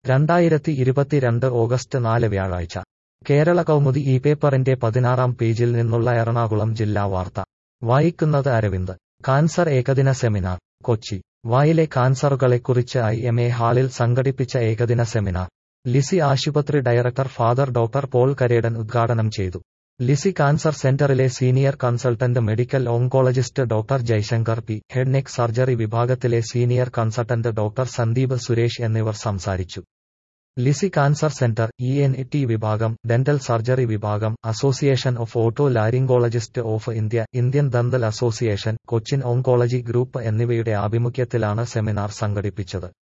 രണ്ടായിരത്തി ഇരുപത്തിരണ്ട് ഓഗസ്റ്റ് നാല് വ്യാഴാഴ്ച കേരള കൗമുദി ഈ പേപ്പറിന്റെ പതിനാറാം പേജിൽ നിന്നുള്ള എറണാകുളം ജില്ലാ വാർത്ത വായിക്കുന്നത് അരവിന്ദ് കാൻസർ ഏകദിന സെമിനാർ കൊച്ചി വായിലെ കാൻസറുകളെക്കുറിച്ച് ഐ എം എ ഹാളിൽ സംഘടിപ്പിച്ച ഏകദിന സെമിനാർ ലിസി ആശുപത്രി director father doctor Paul Karedan ഉദ്ഘാടനം ചെയ്തു ലിസി കാൻസർ സെന്ററിലെ senior consultant medical oncologist doctor Jayashankar P head neck surgery വിഭാഗത്തിലെ senior consultant doctor Sandeep Suresh എന്നിവർ സംസാരിച്ചു Lisie cancer centre E N T വിഭാഗം ഡെന്റൽ സർജറി വിഭാഗം association of otolaryngologist of India Indian dental association Cochin oncology group എന്നിവയുടെ ആഭിമുഖ്യത്തിലാണ് seminar സംഘടിപ്പിച്ചത്